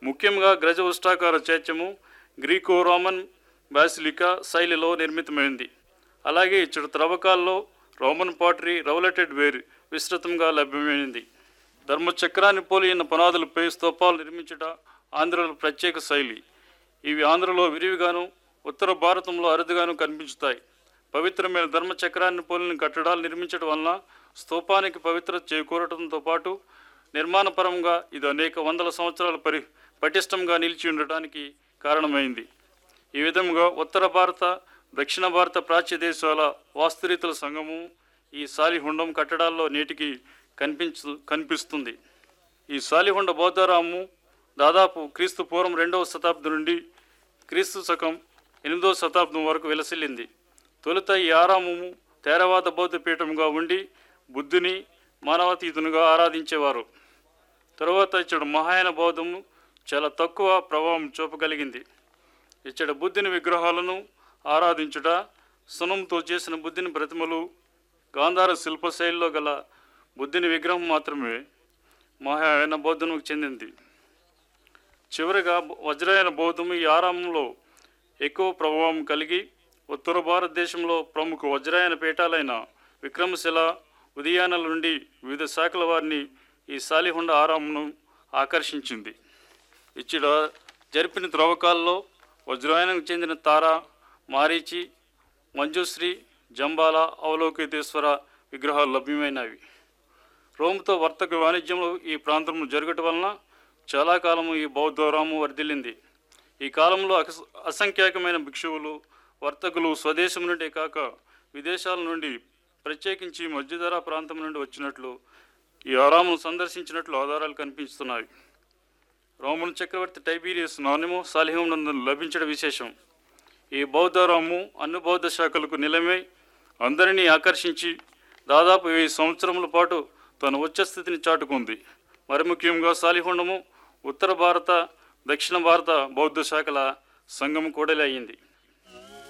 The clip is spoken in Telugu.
ముఖ్యంగా గ్రజ ఉష్టాకార చైత్యము గ్రీకో రోమన్ బాసిలికా శైలిలో నిర్మితమైంది అలాగే ఇచ్చడు త్రవ్వకాల్లో రోమన్ పాటరీ రౌలెటెడ్ వేర్ విస్తృతంగా లభ్యమైంది ధర్మచక్రాన్ని పోలిన పునాదులపై స్తూపాలు నిర్మించుట ఆంధ్రలో ప్రత్యేక శైలి ఇవి ఆంధ్రలో విరివిగాను ఉత్తర భారతంలో అరుదుగాను కనిపించుతాయి పవిత్రమైన ధర్మచక్రాన్ని పోలిన కట్టడాలు నిర్మించడం వలన స్తూపానికి పవిత్రత చేకూరటంతో పాటు నిర్మాణపరంగా ఇది అనేక వందల సంవత్సరాల పరి పటిష్టంగా నిలిచి ఉండటానికి కారణమైంది ఈ విధంగా ఉత్తర భారత దక్షిణ భారత ప్రాచ్య దేశాల వాస్తురీతుల సంఘము ఈ సాలిహుండం కట్టడాల్లో నేటికి కనిపించు కనిపిస్తుంది ఈ సాలిహుండ బౌద్ధరాము దాదాపు క్రీస్తు పూర్వం రెండవ శతాబ్దం నుండి క్రీస్తు శకం ఎనిమిదవ శతాబ్దం వరకు విలసిల్లింది తొలుత ఈ ఆరామము తేరవాద బౌద్ధ పీఠంగా ఉండి బుద్ధుని మానవతీతునిగా ఆరాధించేవారు తరువాత ఇచ్చడు మహాయాన బౌద్ధము చాలా తక్కువ ప్రభావం చూపగలిగింది ఇచ్చట బుద్ధుని విగ్రహాలను ఆరాధించుట సునంతో చేసిన బుద్ధుని ప్రతిమలు గాంధార శిల్పశైలిలో గల బుద్ధుని విగ్రహం మాత్రమే మహాయాన బౌద్ధముకు చెందింది చివరిగా వజ్రాయన బౌద్ధము ఈ ఆరామంలో ఎక్కువ ప్రభావం కలిగి ఉత్తర భారతదేశంలో ప్రముఖ వజ్రాయన పీఠాలైన విక్రమశిల ఉదయానల నుండి వివిధ శాఖల వారిని ఈ సాలిహుండ ఆరామను ఆకర్షించింది ఇచ్చట జరిపిన త్రవ్వకాల్లో వజ్రాయనకు చెందిన తార మారీచి మంజుశ్రీ జంబాల అవలోకితేశ్వర విగ్రహాలు లభ్యమైనవి రోమ్తో వర్తక వాణిజ్యంలో ఈ ప్రాంతంలో జరగటం వలన చాలా కాలము ఈ బౌద్ధరాము వర్ధిల్లింది ఈ కాలంలో అకస్- అసంఖ్యాకమైన భిక్షువులు వర్తకులు స్వదేశం నుండి కాక విదేశాల నుండి ప్రత్యేకించి మధ్యధరా ప్రాంతం నుండి వచ్చినట్లు ఈ ఆరామును సందర్శించినట్లు ఆధారాలు కనిపిస్తున్నాయి రోమన్ చక్రవర్తి టైబీరియస్ నాణ్యము సాలిహం నందు లభించడం విశేషం ఈ బౌద్ధరాము అన్ని బౌద్ధ శాఖలకు నిలమై అందరినీ ఆకర్షించి దాదాపు వెయ్యి సంవత్సరముల పాటు తన ఉచ్చస్థితిని చాటుకుంది మరి ముఖ్యంగా సాలిహుండము ఉత్తర భారత దక్షిణ భారత బౌద్ధ శాఖల సంఘం కూడలి అయింది